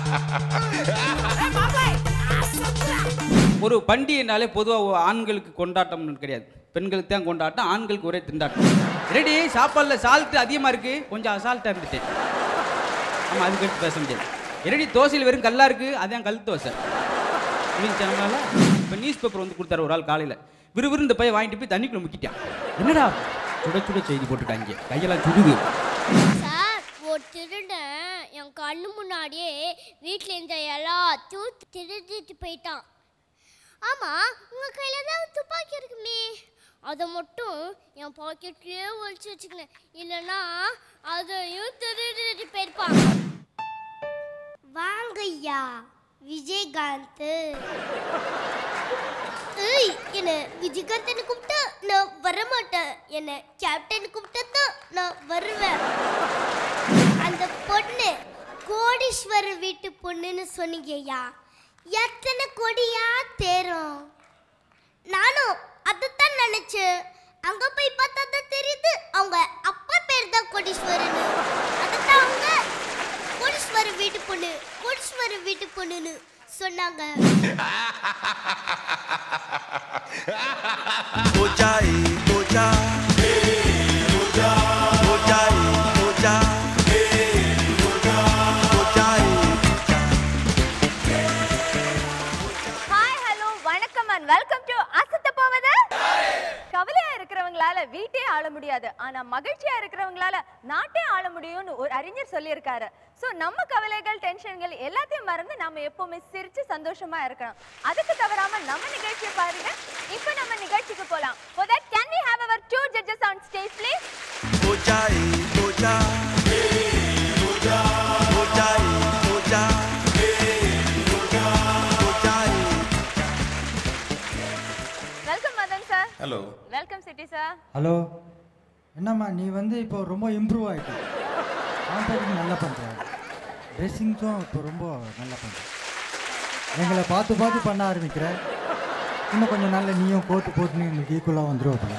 ஒரு பண்டிகைனாலே பொதுவாக ஆண்களுக்கு கொண்டாட்டம்னு கிடையாது பெண்களுக்கு தான் கொண்டாட்டம் ஆண்களுக்கு ஒரே திண்டாட்டம் ரெடி சாப்பாடில் சால்ட்டு அதிகமாக இருக்கு கொஞ்சம் அசால்ட்டாக இருந்துட்டேன் ஆமாம் அதுக்கு எடுத்து பேச முடியாது ரெடி தோசையில் வெறும் கல்லா இருக்கு அதான் கல் தோசை முடிஞ்சனால இப்போ நியூஸ் பேப்பர் வந்து கொடுத்தாரு ஒரு ஆள் காலையில் விறுவிறு இந்த பையன் வாங்கிட்டு போய் தண்ணிக்குள்ள முக்கிட்டான் என்னடா சுட சுட செய்தி போட்டுருக்காங்க கையெல்லாம் சுடுது சார் ஒரு திருடன் என் கண்ணு முன்னாடியே வீட்டில் இருந்த எல்லாத்தையும் திருடிட்டு போயிட்டான் ஆமாம் உங்கள் கையில் தான் துப்பாக்கி இருக்குமே அதை மட்டும் என் பாக்கெட்லேயே ஒழிச்சு வச்சுக்கினேன் இல்லைன்னா அதையும் திருடிட்டு போயிருப்பான் வாங்கய்யா விஜயகாந்த் ஏய் என்ன விஜயகாந்தன் கூப்பிட்டா நான் வரமாட்டேன் என்ன கேப்டன் கூப்பிட்டா தான் நான் வருவேன் அந்த பொண்ணு கோடீஸ்வரர் வீட்டு பொண்ணுன்னு சொன்னீங்கய்யா எத்தனை கொடியா தேரும் நானும் அதைத்தான் நினைச்சேன் அங்க போய் பார்த்தா தான் தெரியுது அவங்க அப்பா பேர் தான் கோடீஸ்வரன் அதைத்தான் அவங்க கோடீஸ்வரர் வீட்டு பொண்ணு கோடீஸ்வரர் வீட்டு பொண்ணுன்னு சொன்னாங்க Ojai, oja. Ojai, oja. Ojai, hi hello வணக்கம் அண்ட் வெல்கம் டு அசத்த போவது கவலையா இருக்கிறவங்களால வீட்டே ஆள முடியாது ஆனா மகிழ்ச்சியா இருக்கிறவங்களால நாட்டே ஆள முடியும்னு ஒரு அறிஞர் சொல்லியிருக்காரு சோ நம்ம கவலைகள் டென்ஷன்கள் எல்லாத்தையும் மறந்து நாம எப்பவுமே சிரிச்சு சந்தோஷமா இருக்கணும் அதுக்கு தவறாம நம்ம நிகழ்ச்சியை பாருங்க இப்போ நம்ம நிகழ்ச்சிக்கு போலாம் for that can we have our two judges on stage please ojai, oja. Ojai, oja. Ojai. Welcome Madan sir hello welcome Chitti sir hello என்னம்மா நீ வந்து இப்போ ரொம்ப இம்ப்ரூவ் ஆகிட்ட காம்பேரிங் நல்லா பண்ணுற ட்ரெஸ்ஸிங்ஸும் இப்போ ரொம்ப நல்லா பண்ணுற எங்களை பார்த்து பார்த்து பண்ண ஆரம்பிக்கிற இன்னும் கொஞ்சம் நாள்ல நீயும் கோட்டு போட்டு எங்களுக்கு ஈக்குவலாக வந்துடும் போல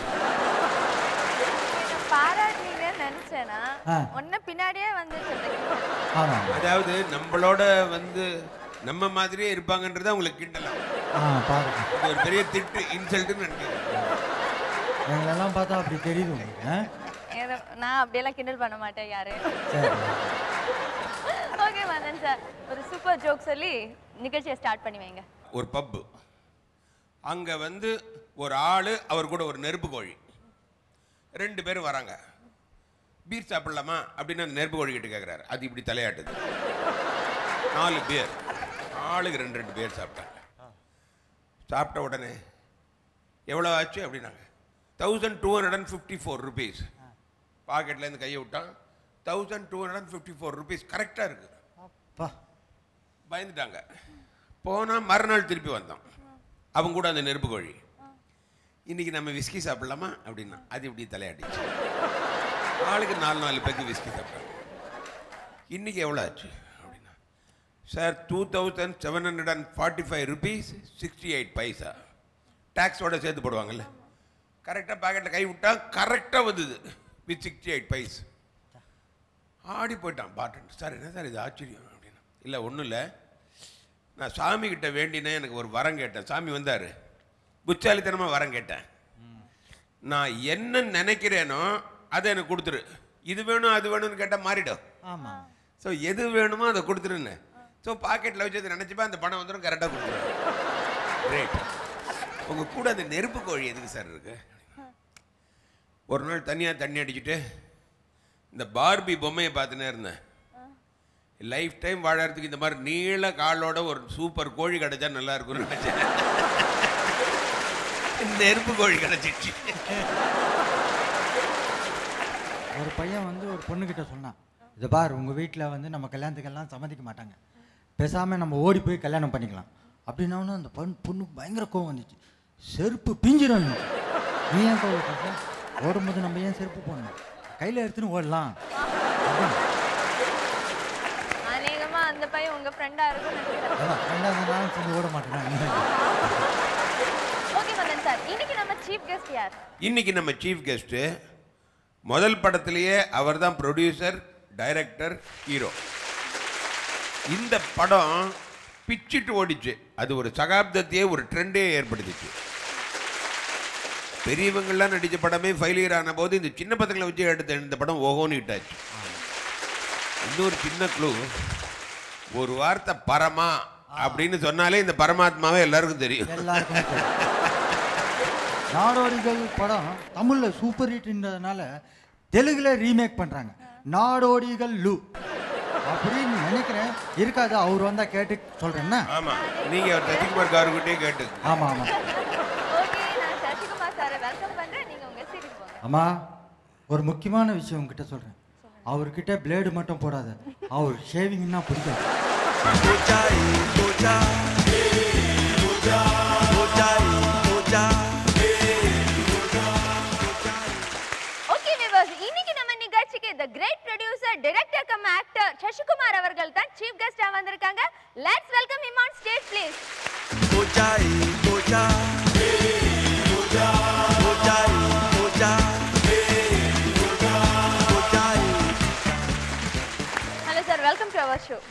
பாராட்டுனீங்கன்னு நினைச்சேனா ஆ. ஒன்னு பின்னாடியே வந்து ஆமாம் அதாவது நம்மளோட வந்து நம்ம மாதிரியே இருப்பாங்கன்றத அவங்களுக்கு கிண்டலாம் ஆ பாருங்க இது ஒரு பெரிய திட்டு இன்சல்ட்டுன்னு நினைக்கிறேன் எங்களெல்லாம் பார்த்தா அப்படி தெரியுது உங்களுக்கு ஆ ஏதோ நான் அப்படியெல்லாம் கிண்டல் பண்ண மாட்டேன் யாரு சரி ஓகே மதன் சார் ஒரு சூப்பர் ஜோக் சொல்லி நிகழ்ச்சியை ஸ்டார்ட் பண்ணி வைங்க ஒரு பப்பு அங்கே வந்து ஒரு ஆள் அவர் கூட ஒரு நெருப்பு கோழி ரெண்டு பேரும் வராங்க பீர் சாப்பிடலாமா அப்படின்னு அந்த நெருப்பு கோழி கிட்ட கேட்குறாரு அது இப்படி தலையாட்டுது நாலு பேர் ஆளுக்கு ரெண்டு ரெண்டு பேர் சாப்பிட்டாங்க சாப்பிட்ட உடனே எவ்வளோ ஆச்சு அப்படின்னாங்க thousand two hundred and fifty four rupees பாக்கெட்லேருந்து கையை விட்டான் thousand two hundred and fifty four rupees கரெக்டாக இருக்குது அப்பா பயந்துட்டாங்க போனால் மறுநாள் திருப்பி வந்தோம் அவங்க கூட அந்த நெருப்பு கோழி இன்னைக்கு நம்ம விஸ்கி சாப்பிடலாமா அப்படின்னா அது இப்படி தலையாட்டிச்சு ஆளுக்கு நாலு நாலு பேருக்கு விஸ்கி சாப்பிட்டாங்க இன்னைக்கு எவ்வளோ ஆச்சு அப்படின்னா sir two thousand seven hundred and forty five rupees sixty eight paisa டேக்ஸோட சேர்த்து போடுவாங்கல்ல கரெக்டாக பாக்கெட்டில் கை விட்டா கரெக்டாக வந்தது வித் சிக்ஸ்டி எயிட் பைஸ் ஆடி போயிட்டான் பாட்டன் சார் என்ன சார் இது ஆச்சரியம் அப்படின்னா இல்லை ஒன்றும் இல்லை நான் சாமி கிட்ட வேண்டினேன் எனக்கு ஒரு வரம் கேட்டேன் சாமி வந்தார் புச்சாலித்தனமாக வரம் கேட்டேன் நான் என்ன நினைக்கிறேனோ அதை எனக்கு கொடுத்துரு இது வேணும் அது வேணும்னு கேட்டால் மாறிடும் ஆமாம் ஸோ எது வேணுமோ அதை கொடுத்துருன்னு ஸோ பாக்கெட்டில் வச்சு அதை நினச்சிப்பா அந்த பணம் வந்துடும் கரெக்டாக கொடுத்துருவேன் கிரேட் உங்கள் கூட அந்த நெருப்பு கோழி எதுக்கு சார் இருக்கு ஒரு நாள் தனியாக தண்ணி அடிச்சுட்டு இந்த பார்பி பொம்மையை பார்த்துனே இருந்தேன் லைஃப் டைம் வாழறதுக்கு இந்த மாதிரி நீள காலோட ஒரு சூப்பர் கோழி கிடைச்சா நல்லா இருக்கும்னு நினைச்சேன் நெருப்பு கோழி கிடைச்சிச்சு ஒரு பையன் வந்து ஒரு பொண்ணுக்கிட்ட சொன்னான் இதை பார் உங்கள் வீட்டில் வந்து நம்ம கல்யாணத்துக்கெல்லாம் சம்மதிக்க மாட்டாங்க பேசாமல் நம்ம ஓடி போய் கல்யாணம் பண்ணிக்கலாம் அப்படின்னோன்னு அந்த பொண்ணு பொண்ணுக்கு பயங்கர கோவம் வந்துச்சு செருப்பு பிஞ்சிடும் நீ ஏன் கோவப்படுற ஓடும்போது நம்ம ஏன் செருப்பு போடணும் கையில் எடுத்துன்னு ஓடலாம் அப்படின்னு. அநேகமா அந்த பையன் உங்க ஃப்ரெண்டா இருக்கும்னு நினைக்கிறேன் அதான் ரெண்டாவது நாளும் சேர்ந்து ஓட மாட்டேன் ஓகே மதன் சார் இன்னைக்கு நம்ம சீஃப் கெஸ்ட் யார் இன்னைக்கு நம்ம சீஃப் கெஸ்ட்டு முதல் படத்திலேயே அவர் தான் ப்ரொடியூசர் டைரக்டர் ஹீரோ இந்த படம் பிச்சிட்டு ஓடிச்சு அது ஒரு சகாப்தத்தையே ஒரு ட்ரெண்டே ஏற்படுத்திச்சு பெரியவங்கள்லாம் நடித்த படமே ஃபெயிலியர் ஆன போது இந்த சின்ன பசங்களை வச்சு எடுத்த இந்த படம் ஓஹோன்னு ஹிட்டாச்சு இன்னொரு சின்ன க்ளூ ஒரு வார்த்தை பரமா அப்படின்னு சொன்னாலே இந்த பரமாத்மாவே எல்லாருக்கும் தெரியும் எல்லாருக்குமே தெரியும். நாடோடிகள் படம் தமிழ்ல சூப்பர் ஹிட்ன்றதுனால தெலுங்குல ரீமேக் பண்றாங்க நாடோடிகள் லூ அப்படின்னு நினைக்கிறேன் இருக்காது அவர் வந்தா கேட்டு சொல்றேன்னா ஆமா நீங்க அவர் சசிகுமார் காருக்கிட்டே கேட்டு ஆமா ஆமா ஓகே நான் சசிகுமார் சாரை வெல்கம் பண்றேன் நீங்க உங்க சீட்டுக்கு போங்க அம்மா ஒரு முக்கியமான விஷயம் உங்ககிட்ட சொல்றேன் அவர்கிட்ட பிளேடு மட்டும் போடாத அவர் ஷேவிங்னா பிடிக்காது हो जाए हो जा हो जाए हो जा ஓகே விவர்ஸ் இன்னைக்கு நம்ம நிகழ்ச்சிக்கு the great producer director cum actor Sasikumar அவர்கள் தான் சீஃப் கெஸ்டா வந்திருக்காங்க let's welcome him on stage please हो जाए हो जा हो जाए हो जा हो जाए hello sir welcome to our show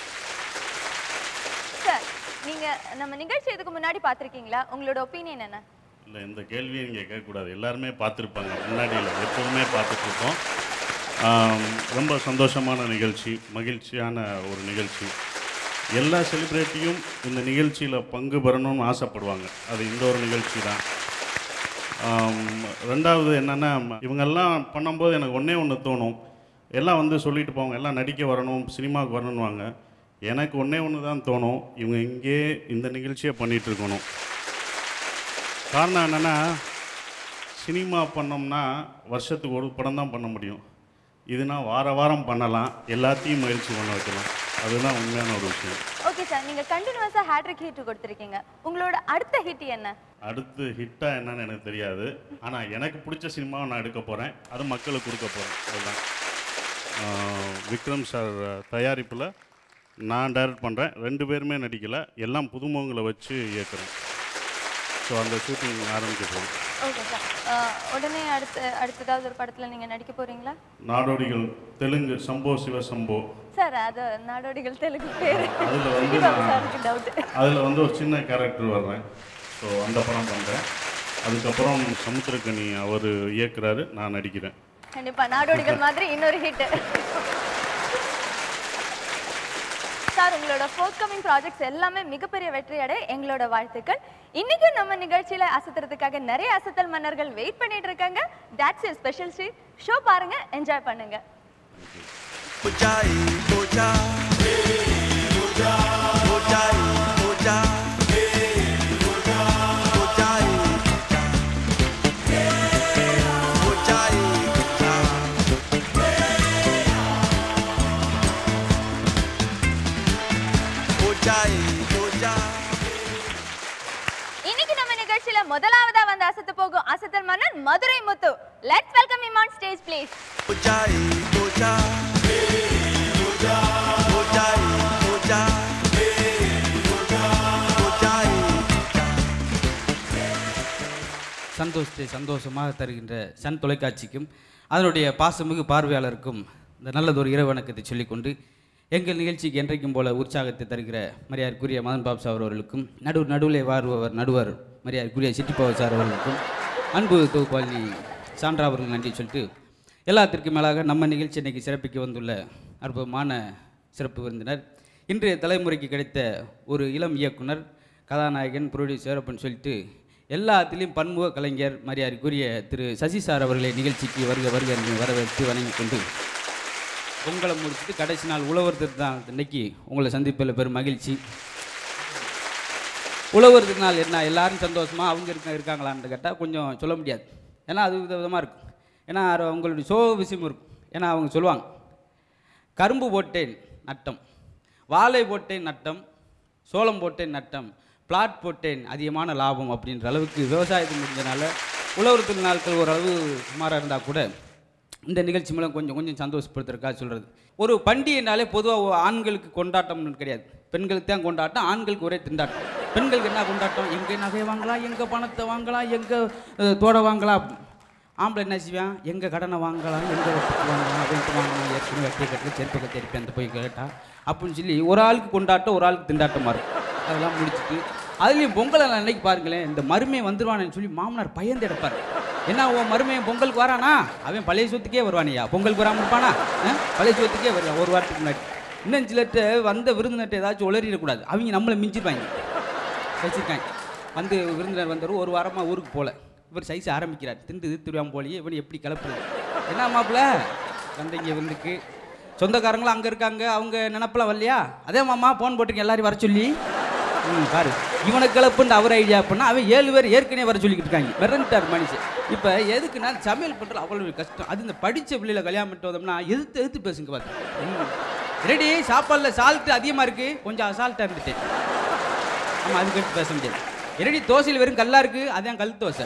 sir நீங்க நம்ம நிகழ்ச்சி இதுக்கு முன்னாடி பார்த்திருக்கீங்களா உங்களோட ஒப்பீனியன் என்ன இல்லை இந்த கேள்வியை நீங்கள் கேட்கக்கூடாது எல்லாருமே பார்த்துருப்பாங்க முன்னாடி இல்லை எப்போதுமே பார்த்துட்ருக்கோம் ரொம்ப சந்தோஷமான நிகழ்ச்சி மகிழ்ச்சியான ஒரு நிகழ்ச்சி எல்லா செலிப்ரிட்டியும் இந்த நிகழ்ச்சியில் பங்கு பெறணும்னு ஆசைப்படுவாங்க அது இந்த ஒரு நிகழ்ச்சி தான் ஆம், ரெண்டாவது என்னென்னா இவங்கெல்லாம் பண்ணும்போது எனக்கு ஒன்றே ஒன்று தோணும் எல்லாம் வந்து சொல்லிட்டு போவாங்க எல்லாம் நடிக்க வரணும் சினிமாவுக்கு வரணும்னுவாங்க எனக்கு ஒன்றே ஒன்று தான் தோணும் இவங்க இங்கே இந்த நிகழ்ச்சியை பண்ணிகிட்டு இருக்கணும் காரணம் என்னென்னா சினிமா பண்ணோம்னா வருஷத்துக்கு ஒரு படம் தான் பண்ண முடியும் இதுனா வார வாரம் பண்ணலாம் எல்லாத்தையும் முயற்சி பண்ண வைக்கலாம் அதுதான் உண்மையான ஒரு விஷயம் ஓகே சார் நீங்க கண்டினியூஸா ஹேட்ரிக் ஹிட் கொடுத்திருக்கீங்க உங்களோட அடுத்த ஹிட் என்ன அடுத்து ஹிட்டாக என்னன்னு எனக்கு தெரியாது ஆனால் எனக்கு பிடிச்ச சினிமாவை நான் எடுக்க போகிறேன் அது மக்களுக்கு கொடுக்க போகிறேன் அதுதான் ஆஹ் விக்ரம் சார் தயாரிப்பில் நான் டைரக்ட் பண்ணுறேன் ரெண்டு பேருமே நடிக்கலை எல்லாம் புதுமுகங்களை வச்சு இயக்குறேன் ஸோ அந்த ஷூட்டிங் ஆரம்பிக்க போகுது ஓகே சார் உடனே அடுத்த அடுத்ததாவது ஒரு படத்துல நீங்க நடிக்க போறீங்களா நாடோடிகள் தெலுங்கு சம்போ சிவ சம்போ சார் அது நாடோடிகள் தெலுங்கு பேரு அதில் வந்து சிவபாபு நான் சாருக்கு டவுட் அதில் வந்து ஒரு சின்ன கேரக்டர் வர்றேன் ஸோ அந்த படம் பண்ணுறேன் அதுக்கப்புறம் சமுத்திரக்கனி அவர் இயக்குறாரு நான் நடிக்கிறேன் கண்டிப்பா நாடோடிகள் மாதிரி இன்னொரு ஹிட் சார் உங்களோட ஃபோர்த் கமிங் ப்ராஜெக்ட்ஸ் எல்லாமே மிகப்பெரிய வெற்றி அடைய எங்களோட வாழ்த்துக்கள் இன்னைக்கு நம்ம நிகழ்ச்சியில அசத்துறதுக்காக நிறைய அசத்தல் மன்னர்கள் வெயிட் பண்ணிட்டு இருக்காங்க that's your ஸ்பெஷல் ஷீ ஷோ பாருங்க என்ஜாய் பண்ணுங்க हो जाए हो जा हो जाए हो जा हो जाए हो जाए हो जाए हो जाए हो जा இன்னைக்கு நம்ம நிகழ்ச்சியில முதலாவதா வந்து அசத்து போகும் அசத்தல் மன்னன் Madurai Muthu let's welcome him on stage please हो जाए हो जा हो जाए हो जा हो जाए சந்தோஷத்தை சந்தோஷமாக தருகின்ற சன் தொலைக்காட்சிக்கும் அதனுடைய பாசமிகு பார்வையாளருக்கும் இந்த நல்லதொரு இரவு வணக்கத்தை சொல்லிக்கொண்டு எங்கள் நிகழ்ச்சிக்கு என்றைக்கும் போல உற்சாகத்தை தருகிற மரியாதைக்குரிய மதன் பாப் சார் அவர்களுக்கும் நடு நடுவிலே வாருபவர் நடுவர் மரியாதைக்குரிய சிட்டிப்பாவர் சார் அவர்களுக்கும் அன்பு தொகுப்பாளி சான்றா அவர்கள் நன்றி சொல்லிட்டு எல்லாத்திற்கும் மேலாக நம்ம நிகழ்ச்சி இன்னைக்கு சிறப்பிக்க வந்துள்ள அற்புதமான சிறப்பு விருந்தினர் இன்றைய தலைமுறைக்கு கிடைத்த ஒரு இளம் இயக்குனர் கதாநாயகன் ப்ரொடியூசர் அப்படின்னு சொல்லிட்டு எல்லாத்திலையும் பன்முக கலைஞர் மரியாதைக்குரிய திரு சசி சார் அவர்களை நிகழ்ச்சிக்கு வருக வருக என்று வரவேற்று வணங்கி கொண்டு பொங்கலை முடிச்சுட்டு கடைசி நாள் உழவர் திருநாள் இன்னைக்கு உங்களை சந்திப்பில் பெரும் மகிழ்ச்சி உழவர் திருநாள் என்ன எல்லாரும் சந்தோஷமா அவங்க இருக்க இருக்காங்களான்னு கேட்டால் கொஞ்சம் சொல்ல முடியாது ஏன்னா அது விதவிதமாக இருக்கும் ஏன்னா அது அவங்களுடைய சோக விஷயம் இருக்கும் ஏன்னா அவங்க சொல்லுவாங்க கரும்பு போட்டேன் நட்டம் வாழை போட்டேன் நட்டம் சோளம் போட்டேன் நட்டம் பிளாட் போட்டேன் அதிகமான லாபம் அப்படின்ற அளவுக்கு விவசாயத்துக்கு முடிஞ்சனால உழவர் திருநாட்கள் ஓரளவு சுமாராக இருந்தால் கூட இந்த நிகழ்ச்சி மூலம் கொஞ்சம் கொஞ்சம் சந்தோஷப்படுத்துறதுக்காக சொல்கிறது ஒரு பண்டிகைனாலே பொதுவாக ஆண்களுக்கு கொண்டாட்டம்னு கிடையாது பெண்களுக்கு தான் கொண்டாட்டம் ஆண்களுக்கு ஒரே திண்டாட்டம் பெண்களுக்கு என்ன கொண்டாட்டம் எங்கே நகை வாங்கலாம் எங்கே பணத்தை வாங்கலாம் எங்கே தோட வாங்கலாம் ஆம்பளை என்ன செய்வான் எங்கே கடனை வாங்கலாம் எங்கே வெட்டுக்கு வாங்கலாம் ரெண்ட் வாங்கலாம் ஏற்கனவே வெட்டிய கட்டில் செருப்பு கட்டி இருப்பேன் அந்த போய் கேட்டா அப்படின்னு சொல்லி ஒரு ஆளுக்கு கொண்டாட்டம் ஒரு ஆளுக்கு திண்டாட்டமாக இருக்கும் அதெல்லாம் முடிச்சுட்டு அதுலேயும் பொங்கல் அன்னைக்கு பாருங்களேன் இந்த மருமையை வந்துருவானு சொல்லி மாமனார் பயந்து எடுப்பார் என்ன உன் மருமையன் பொங்கலுக்கு வரானா அவன் பழைய சொத்துக்கே வருவானியா பொங்கலுக்கு வராமல் இருப்பானா ஆ? பழைய சொத்துக்கே வருவான் ஒரு வாரத்துக்கு முன்னாடி இன்னும் சிலர்கிட்ட வந்த விருந்தினர்கிட்ட ஏதாச்சும் உளறிடக்கூடாது அவங்க நம்மளை மிஞ்சிருவாங்க வச்சிருக்காங்க வந்து விருந்தினர் வந்தவர் ஒரு வாரமாக ஊருக்கு போகல இவர் சைஸ் ஆரம்பிக்கிறார் திண்டு திருவாம போலியே இவன் எப்படி கிளப்புறது என்ன மாப்பிள்ள வந்தீங்க வந்துக்கு சொந்தக்காரங்களும் அங்கே இருக்காங்க அவங்க நினப்பெல்லாம் வரலையா அதே மாமா ஃபோன் போட்டிருக்கேன் எல்லாரையும் வர சொல்லி ம் பாரு இவனை கிளப்புன்னு அவர் ஐடியா பண்ணா அவன் ஏழு பேர் ஏற்கனவே வர சொல்லிக்கிட்டு இருக்காங்க மிரண்டார் மனுஷன் இப்போ எதுக்குன்னா சமையல் பண்ணுறது அவ்வளோ கஷ்டம் அது இந்த படித்த பிள்ளையில கல்யாணம் பண்ணிட்டு வந்தோம்னா எதிர்த்து எதிர்த்து பேசுங்க பார்த்து ம் ரெடி சாப்பாடில் சால்ட்டு அதிகமாக இருக்குது கொஞ்சம் அசால்ட்டாக இருந்துட்டேன் ஆமாம் அதுக்கு எடுத்து பேச முடியாது என்னடி தோசையில் வெறும் கல்லா இருக்கு அதான் கல் தோசை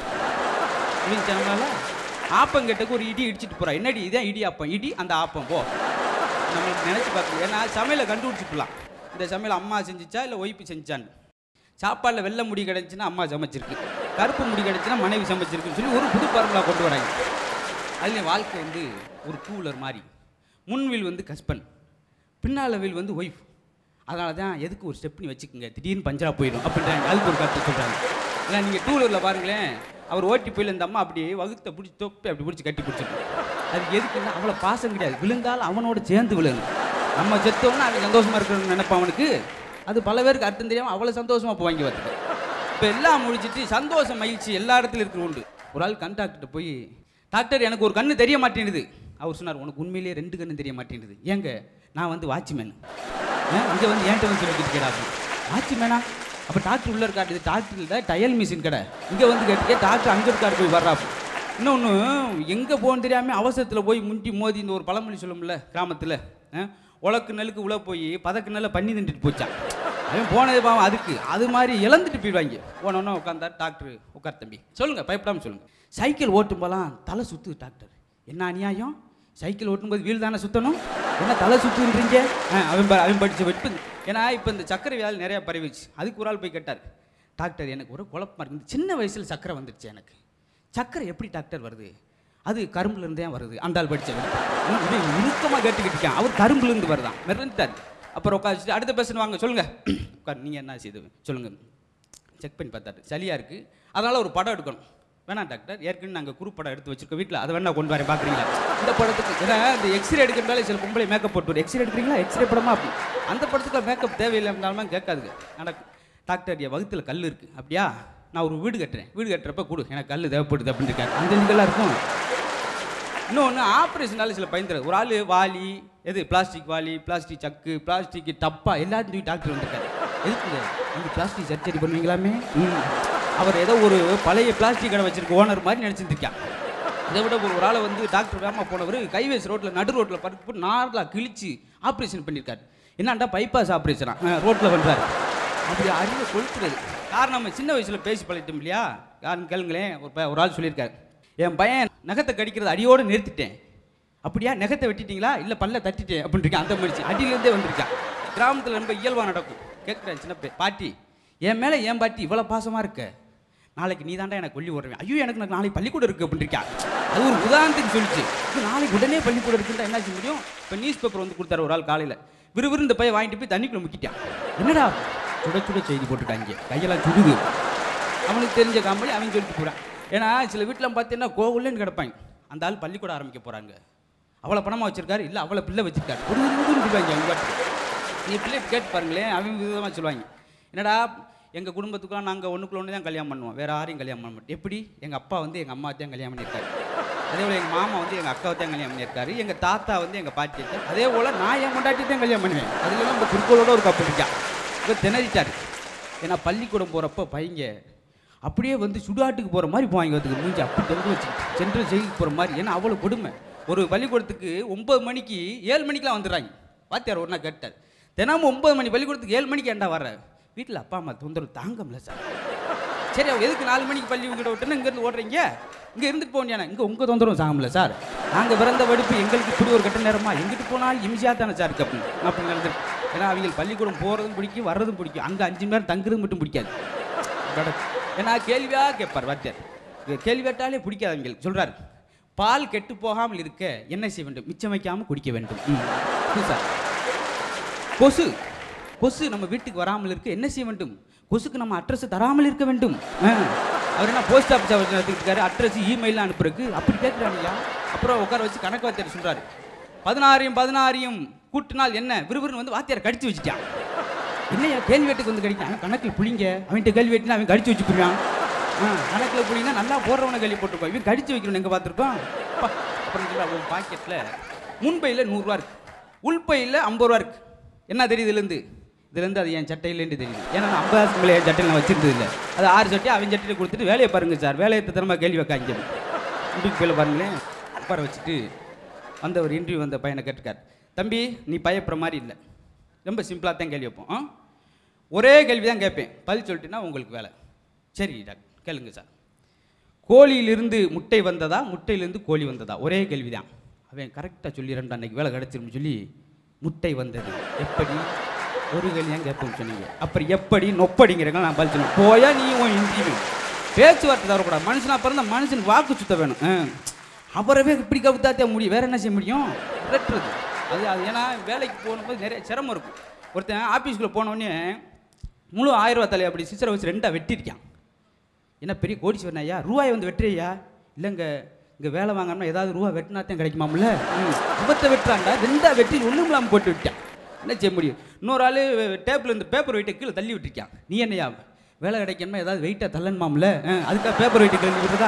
இவங்க சொன்னால ஆப்பங்கெட்டுக்கு ஒரு இடி இடிச்சிட்டு போறா என்னடி இதான் இடி ஆப்பம் இடி அந்த ஆப்பம் போ நம்மளுக்கு நினைச்சு பார்க்கணும் ஏன்னா சமையலை கண்டுபிடிச்சிக்கலாம் இந்த சமையல் அம்மா செஞ்சுச்சா இல்லை ஒய்ப்பு செஞ்சான்னு சாப்பாடில் வெள்ளை முடி கிடந்துச்சுன்னா அம்மா சமைச்சிருக்கு கருப்பு முடி கிடச்சுன்னா மனைவி சமைச்சிருக்குன்னு சொல்லி ஒரு புது பரம்பலா கொண்டு வராங்க அதுலேயும் வாழ்க்கை வந்து ஒரு கூலர் மாதிரி முன்வில் வந்து ஹஸ்பண்ட் பின்னால் வில் வந்து ஒய்ஃப் அதனால தான் எதுக்கு ஒரு ஸ்டெப்னி வச்சுக்கோங்க திடீர்னு பஞ்சரா போயிடும் அப்படின்றாங்க அதுக்கு ஒரு கருத்து சொல்கிறாங்க இல்லை நீங்கள் டூ வீலரில் பாருங்களேன் அவர் ஓட்டி போயில இந்த அம்மா அப்படியே வகுத்த பிடிச்சி தொப்பி அப்படி பிடிச்சி கட்டி பிடிச்சிருக்கும் அதுக்கு எதுக்குன்னா அவ்வளோ பாசம் கிடையாது விழுந்தாலும் அவனோட சேர்ந்து விழுங்க நம்ம செத்தோம்னா அவன் சந்தோஷமா இருக்கணும்னு நினைப்பான் அவனுக்கு அது பல பேருக்கு அர்த்தம் தெரியாமல் அவ்வளோ சந்தோஷமா போய் வாங்கி பார்த்துக்க இப்போ எல்லாம் முடிச்சிட்டு சந்தோஷம் மகிழ்ச்சி எல்லா இடத்துலையும் இருக்கிற உண்டு ஒரு ஆள் கண் டாக்டர்கிட்ட போய் டாக்டர் எனக்கு ஒரு கண்ணு தெரிய மாட்டேங்குது அவர் சொன்னார் உனக்கு உண்மையிலேயே ரெண்டு கண்ணு தெரிய மாட்டேங்குது ஏங்க நான் வந்து வாட்ச்மேன் இங்கே வந்து ஏன்ட்ட வந்து சொல்லிக்கிட்டு கேடாது வாட்ச்மேனா அப்போ டாக்டர் உள்ள இருக்காரு இது டாக்டர் இல்லை தையல் மிஷின் கடை இங்கே வந்து கேட்டுக்கே டாக்டர் அங்கே இருக்காரு போய் வர்றாப்பு இன்னொன்று எங்கே போகணும்னு தெரியாமல் அவசரத்தில் போய் முண்டி மோதி இந்த ஒரு பழமொழி சொல்லும்ல கிராமத்தில் உலக்கு நெல்லுக்கு உள்ள போய் பதக்கு நெல்லை பண்ணி தின்றுட்டு போச்சான் அவன் போனது பாவம் அதுக்கு அது மாதிரி இழந்துட்டு போயிடுவாங்க போனோன்னே உட்காந்தார் டாக்டர் உட்கார் தம்பி சொல்லுங்கள் பயப்படாமல் சொல்லுங்கள் சைக்கிள் ஓட்டும் போலாம் தலை சுத்து டாக்டர் என்ன அநியாயம் சைக்கிள் ஓட்டும்போது வீல் தானே சுற்றணும் என்ன தலை சுத்துன்றீங்க ஆ, அவன் ப- அவன் படித்த வெட்டு ஏன்னா இப்போ இந்த சக்கரை வியாதி நிறையா பரவிச்சு அதுக்கு ஒரு ஆள் போய் கேட்டார் டாக்டர் எனக்கு ஒரு குழப்பமா இருக்கு இந்த சின்ன வயசில் சக்கரை வந்துடுச்சு எனக்கு சக்கரை எப்படி டாக்டர் வருது அது கரும்புல இருந்தே வருது அந்த ஆள் படித்தவன் இவன் இறுக்கமாக கேட்டுக்கிட்டு இருக்கான் அவர் கரும்புல இருந்து வருதான் மிரண்டார் அப்புறம் உட்காந்துட்டு அடுத்த பேசணும் வாங்க சொல்லுங்க உட்கார் நீங்கள் என்ன செய்து சொல்லுங்க செக் பண்ணி பார்த்தாரு சளியாக இருக்குது அதனால் ஒரு படம் எடுக்கணும் வேணாம் டாக்டர் ஏற்கனவே நாங்கள் குரூப் படம் எடுத்து வச்சிருக்கோம் வீட்டில் அதை வேணா கொண்டு வரேன் பார்க்குறீங்களா இந்த படத்துக்கு ஏன்னா இந்த எக்ஸ்ரே எடுக்கிறதால சில பொம்பளை மேக்கப் போட்டு வரும் எக்ஸ்ரே எடுக்கிறீங்களா எக்ஸ்ரே படமா அப்படி அந்த படத்துக்கு மேக்கப் தேவையில்லைனாலுமே கேட்காதுங்க நடக்கும் டாக்டர் என் வகுத்தில் கல் இருக்குது அப்படியா நான் ஒரு வீடு கட்டுறேன் வீடு கட்டுறப்ப கொடு எனக்கு கல் தேவைப்படுது அப்படின்னு இருக்காரு அந்த இதுக்கெல்லாம் இருக்கும் இன்னொன்று ஆப்ரேஷனால சில பயந்துரு ஒரு ஆள் வாலி எது பிளாஸ்டிக் வாலி பிளாஸ்டிக் சக்கு பிளாஸ்டிக் டப்பா எல்லாத்தையும் தூக்கி டாக்டர் வந்திருக்காரு எதுக்குங்க நீங்கள் பிளாஸ்டிக் சர்ஜரி பண்ணுவீங்களாமே ம் அவர் ஏதோ ஒரு பழைய பிளாஸ்டிக் கடை வச்சிருக்க ஓனர் மாதிரி நினச்சிட்டு இருக்கான் இதை விட ஒரு ஒரு ஆளை வந்து டாக்டர் வேமா போனவர் கைவேஸ் ரோட்டில் நடு ரோட்டில் படுத்து போட்டு நார்லாக கிழிச்சு ஆப்ரேஷன் பண்ணியிருக்காரு என்னண்டா பைபாஸ் ஆப்ரேஷனா ரோட்டில் பண்ணுறாரு அப்படி அறிவை கொளுத்துறது காரணம் நம்ம சின்ன வயசில் பேசி பழகிட்டோம் இல்லையா யாருன்னு கேளுங்களேன் ஒரு ப- ஒரு ஆள் சொல்லியிருக்காரு என் பையன் நகத்தை கடிக்கிறது அடியோடு நிறுத்திட்டேன் அப்படியா நகத்தை வெட்டிட்டீங்களா இல்லை பல்ல தட்டிட்டேன் அப்படின்னு இருக்கேன் அந்த மாதிரி அடியிலேருந்தே வந்திருக்கான் கிராமத்தில் ரொம்ப இயல்பாக நடக்கும் கேட்குறேன் சின்ன பே பாட்டி என் மேலே என் பாட்டி இவ்வளோ பாசமாக இருக்க நாளைக்கு நீ தாண்டா எனக்கு கொல்லி விடுறேன் ஐயோ எனக்கு நான் நாளைக்கு பள்ளிக்கூடம் இருக்கு அப்படின்னு இருக்கா அது ஒரு உதாரணத்துக்கு சொல்லிச்சு இது நாளைக்கு உடனே பள்ளிக்கூடம் இருக்குன்னு என்ன செய்ய முடியும் இப்போ நியூஸ் பேப்பர் வந்து கொடுத்தாரு ஒரு ஆள் காலையில் விறுவிறு இந்த பையன் வாங்கிட்டு போய் தண்ணிக்குள்ள முக்கிட்டான் என்னடா சுட சுட செய்தி போட்டிருக்காங்க கையெல்லாம் சுடுது அவனுக்கு தெரிஞ்ச காமெடி அவன் சொல்லிட்டு போகிறான் ஏன்னா சில வீட்டில் பார்த்தீங்கன்னா கோவில்லன்னு கிடப்பாங்க அந்த ஆள் பள்ளிக்கூடம் ஆரம்பிக்க போகிறாங்க அவ்வளோ பணமாக வச்சிருக்காரு இல்லை அவ்வளோ பிள்ளை வச்சிருக்காரு ஒரு விருதுன்னு சொல்லுவாங்க அவங்க பாட்டுக்கு நீ பிள்ளை கேட்டு பாருங்களேன் அவங்க விதமாக சொல்லுவாங்க என்னடா எங்கள் குடும்பத்துக்குலாம் நாங்கள் ஒன்றுக்குள்ள ஒன்று தான் கல்யாணம் பண்ணுவோம் வேறு யாரையும் கல்யாணம் பண்ண மாட்டோம் எப்படி எங்கள் அப்பா வந்து எங்கள் அம்மா தான் கல்யாணம் பண்ணியிருக்காரு அதே போல் எங்கள் மாமா வந்து எங்கள் அக்காவை தான் கல்யாணம் பண்ணியிருக்காரு எங்கள் தாத்தா வந்து எங்கள் பாட்டி தான் அதே போல் நான் என் கொண்டாட்டி தான் கல்யாணம் பண்ணுவேன் அதுலலாம் இந்த குறிக்கோளோட ஒரு கப்பு இருக்கான் இப்போ திணறிட்டாரு ஏன்னா பள்ளிக்கூடம் போகிறப்ப பையங்க அப்படியே வந்து சுடுகாட்டுக்கு போகிற மாதிரி போவாங்க வந்துக்கு மூஞ்சி அப்படி தொங்க வச்சுக்கிட்டு சென்ட்ரல் ஜெயிலுக்கு போகிற மாதிரி ஏன்னா அவ்வளோ கொடுமை ஒரு பள்ளிக்கூடத்துக்கு ஒன்பது மணிக்கு ஏழு மணிக்கெலாம் வந்துடுறாங்க வாத்தியார் ஒரு நாள் கேட்டார் தினமும் ஒன்பது மணி பள்ளிக்கூடத்துக்கு ஏழு மணிக்கு ஏன்டா வர்ற வீட்டில் அப்பா அம்மா தொந்தரவு தாங்க முடியல சார் சரி அவங்க எதுக்கு நாலு மணிக்கு பள்ளி உங்ககிட்ட விட்டுன்னு இங்கேருந்து ஓடுறீங்க இங்கே இருந்துட்டு போனியானே இங்கே உங்கள் தொந்தரவும் சாகமில்ல சார் நாங்கள் பிறந்த வடிப்பு எங்களுக்கு இப்படி ஒரு கட்ட நேரமா எங்கிட்டு போனாலும் இமிசியாக தானே சார் இருக்கு அப்படின்னு அப்படி நடந்து ஏன்னா அவங்க பள்ளிக்கூடம் போகிறதும் பிடிக்கும் வர்றதும் பிடிக்கும் அங்கே அஞ்சு மணி நேரம் தங்குறது மட்டும் பிடிக்காது கடை- ஏன்னா கேள்வியாக கேட்பார் வாத்தியார் இங்க கேள்வி கேட்டாலே பிடிக்காது அவங்களுக்கு சொல்கிறாரு பால் கெட்டு போகாமல் இருக்க என்ன செய்ய வேண்டும் மிச்சம் வைக்காம குடிக்க வேண்டும் ம். புதுசா கொசு கொசு நம்ம வீட்டுக்கு வராமல் இருக்க என்ன செய்ய வேண்டும் கொசுக்கு நம்ம அட்ரஸ் தராமல் இருக்க வேண்டும் ஆ. அவர் என்ன போஸ்ட் ஆஃபீஸ் அவர் நடத்திட்டு அட்ரஸ் இமெயில் அனுப்புறதுக்கு அப்படி கேட்குறாங்கய்யா அப்புறம் உட்கார வச்சு கணக்கு வாத்தியார் சொல்றாரு பதினாறையும் பதினாறையும் கூட்டினால் என்ன விறுவிறுன்னு வந்து வாத்தியார் கடிச்சு வச்சுட்டான் என்னையா கேள்வி வேட்டுக்கு வந்து கடிக்கான் அவன் கணக்கில் புளிங்க அவன்கிட்ட கேள்வி வேட்டுனா அவன் கடிச்சு வச்சு புரியான் ஆ கணக்கில் புளிங்கன்னா நல்லா போடுறவனை கேள்வி போட்டுருக்கோம் இவன் கடிச்சு வைக்கணும் எங்கே பார்த்துருக்கோம் அப்பா, அப்புறம் சொல்ல உன் பாக்கெட்டில் முன்பையில் நூறுரூவா இருக்கு உள்பையில் ஐம்பது ரூபா இருக்கு என்ன தெரியுது இதுலேருந்து இதுலேருந்து அது என் சட்டையிலேருந்து தெரியுது ஏன்னா நான் ஐம்பதாயிரத்துக்கு மேலே என் சட்டையில் நான் வச்சிருந்தது இல்லை அது ஆறு சட்டை அவன் சட்டையில் கொடுத்துட்டு வேலையை பாருங்க சார் வேலையை திறமா கேள்வி வைக்காங்க இன்றைக்கு போயில பாருங்களேன் உட்கார வச்சுட்டு வந்த ஒரு இன்டர்வியூ வந்த பையனை கேட்டிருக்கார் தம்பி நீ பயப்படுற மாதிரி இல்லை ரொம்ப சிம்பிளாக தான் கேள்வி வைப்போம் ஆ? ஒரே கேள்வி தான் கேட்பேன் பதில் சொல்லிட்டுனா உங்களுக்கு வேலை சரி டாக்டர் கேளுங்க சார் கோழியிலிருந்து முட்டை வந்ததா முட்டையிலிருந்து கோழி வந்ததா ஒரே கேள்வி தான் அவன் கரெக்டாக சொல்லிடுறேன் அன்னைக்கு வேலை கிடச்சிருன்னு சொல்லி முட்டை வந்தது எப்படி ஒரு கேள்வி தான் கேட்போம்னு சொன்னீங்க அப்புறம் எப்படி நொப்படிங்கிறங்க நான் பதில் சொன்னேன் போயா நீ உன் இன்டர்வியூ பேச்சுவார்த்தை தரக்கூடாது மனுஷனா பிறந்த மனுஷனுக்கு வாக்கு சுத்த வேணும் ஆ. அவரவே இப்படி கவுத்தாத்தே முடியும் வேற என்ன செய்ய முடியும் விரட்டுறது அது அது ஏன்னா வேலைக்கு போகும்போது நிறைய சிரமம் இருக்கும் ஒருத்தன் ஆஃபீஸ்க்குள்ளே போனோடனே முழு ஆயிரம் ரூபா தலையை அப்படி சிசரை வச்சு ரெண்டாக வெட்டியிருக்கான் என்ன பெரிய கோடீஸ்வரன் ஐயா ரூபாய் வந்து வெட்டுறியா இல்லைங்க இங்கே வேலை வாங்கணும்னா ஏதாவது ரூபா வெட்டினாத்தான் கிடைக்குமாம்ல ம் விபத்தை வெட்டுறாண்டா ரெண்டா வெட்டி ஒன்றும் இல்லாமல் போட்டு விட்டான் என்ன செய்ய முடியும் இன்னொரு ஆள் டேபிள் இந்த பேப்பர் வெயிட்டை கீழே தள்ளி விட்டுருக்கான் நீ என்னையா வேலை கிடைக்கணும்னா ஏதாவது வெயிட்டாக தள்ளணுமாம்ல ஆ, அதுக்காக பேப்பர் வெயிட்டை தள்ளி விட்டுறதா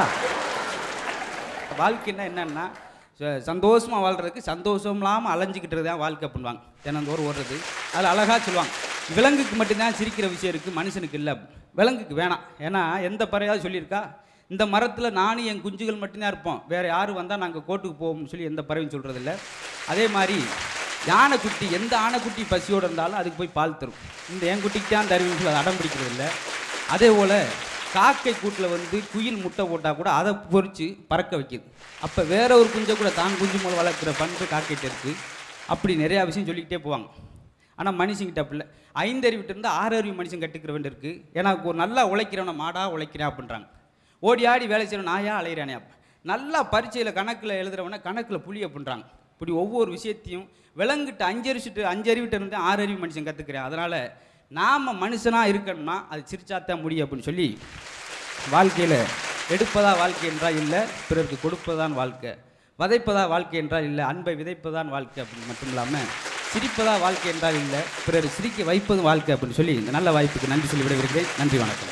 வாழ்க்கைன்னா என்னன்னா ச- சந்தோஷமா வாழ்றதுக்கு சந்தோஷம் இல்லாமல் அலைஞ்சிக்கிட்டு தான் வாழ்க்கை பண்ணுவாங்க தினந்தோறும் ஓடுறது அதில் அழகாக சொல்லுவாங்க விலங்குக்கு மட்டும்தான் சிரிக்கிற விஷயம் இருக்குது மனுஷனுக்கு இல்லை விலங்குக்கு வேணாம் ஏன்னா எந்த பறையாவது சொல்லியிருக்கா இந்த மரத்தில் நானும் என் குஞ்சுகள் மட்டும்தான் இருப்போம் வேறு யார் வந்தால் நாங்கள் கோட்டுக்கு போவோம்னு சொல்லி எந்த பறவையும் சொல்கிறதில்ல அதே மாதிரி யானைக்குட்டி எந்த ஆனைக்குட்டி பசியோடு இருந்தாலும் அதுக்கு போய் பால் தரும் இந்த என் குட்டிக்கு தான் தருவின்னு சொல்லி அதை அடம் பிடிக்கிறது இல்லை அதே போல் காக்கை கூட்டில் வந்து குயில் முட்டை போட்டால் கூட அதை பொறிச்சு பறக்க வைக்குது அப்போ வேற ஒரு குஞ்சை கூட தான் குஞ்சு மூலம் வளர்க்குற பண்பு காக்கைகிட்ட இருக்குது அப்படி நிறையா விஷயம் சொல்லிக்கிட்டே போவாங்க ஆனால் மனுஷங்கிட்ட அப்படி இல்லை ஐந்தறிவிட்டு இருந்தால் ஆறு அறிவு மனுஷன் கட்டுக்கிற வேண்டிய இருக்குது ஏன்னா ஒரு நல்லா உழைக்கிறவன மாடாக உழைக்கிறேன் அப்படின்றாங்க ஓடி ஆடி வேலை செய்யணும் நாயா அலையிறானே அப்ப நல்லா பரீட்சையில் கணக்கில் எழுதுறவன கணக்கில் புளி அப்படின்றாங்க இப்படி ஒவ்வொரு விஷயத்தையும் விலங்கிட்ட அஞ்சரிச்சுட்டு அஞ்சறிவிட்டு இருந்து ஆறு அறிவு மனுஷன் கற்றுக்கிறேன் அதனால் நாம் மனுஷனாக இருக்கணும்னா அது சிரிச்சாத்தான் முடியும் அப்படின்னு சொல்லி வாழ்க்கையில் எடுப்பதா வாழ்க்கை என்றால் இல்லை பிறருக்கு கொடுப்பதான் வாழ்க்கை வதைப்பதா வாழ்க்கை என்றால் இல்லை அன்பை விதைப்பதான் வாழ்க்கை அப்படின்னு மட்டும் இல்லாமல் சிரிப்பதா வாழ்க்கை என்றால் இல்லை பிறர் சிரிக்க வைப்பது வாழ்க்கை அப்படின்னு சொல்லி இந்த நல்ல வாய்ப்புக்கு நன்றி சொல்லி விடைபெறுகிறேன் நன்றி வணக்கம்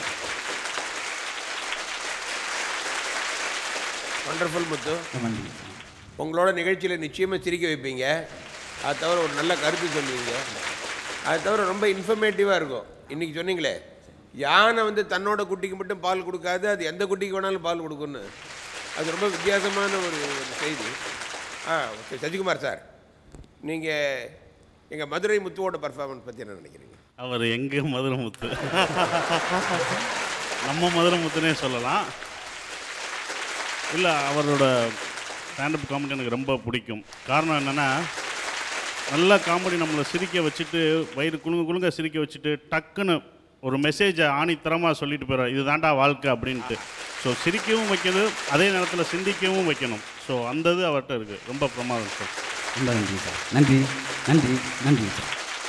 வண்டர்ஃபுல் முத்து நன்றி உங்களோட நிகழ்ச்சியில் நிச்சயமாக சிரிக்க வைப்பீங்க அது தவிர ஒரு நல்ல கருத்து சொல்லுவீங்க அது தவிர ரொம்ப இன்ஃபர்மேட்டிவாக இருக்கும் இன்றைக்கி சொன்னீங்களே யானை வந்து தன்னோட குட்டிக்கு மட்டும் பால் கொடுக்காது அது எந்த குட்டிக்கு வேணாலும் பால் கொடுக்கும்னு அது ரொம்ப வித்தியாசமான ஒரு ஒரு செய்தி ஆ ஓகே சசிகுமார் சார் நீங்கள் எங்கள் மதுரை முத்துவோட பர்ஃபார்மன்ஸ் பற்றி என்ன நினைக்கிறீங்க அவர் எங்கே மதுரை முத்து நம்ம மதுரை முத்துனே சொல்லலாம் இல்லை அவரோட ஸ்டாண்டப் காமெடி எனக்கு ரொம்ப பிடிக்கும் காரணம் என்னென்னா நல்ல காமெடி நம்மளை சிரிக்க வச்சுட்டு வயிறு குலுங்க குலுங்க சிரிக்க வச்சுட்டு டக்குன்னு ஒரு மெசேஜை ஆணித்தரமாக சொல்லிட்டு போயிடுறார் இதுதான்டா வாழ்க்கை அப்படின்ட்டு ஸோ சிரிக்கவும் வைக்கிறது அதே நேரத்தில் சிந்திக்கவும் வைக்கணும் ஸோ அந்த இது அவர்கிட்ட இருக்குது ரொம்ப பிரமாதம் சார் ரொம்ப நன்றி சார் நன்றி நன்றி நன்றி சார்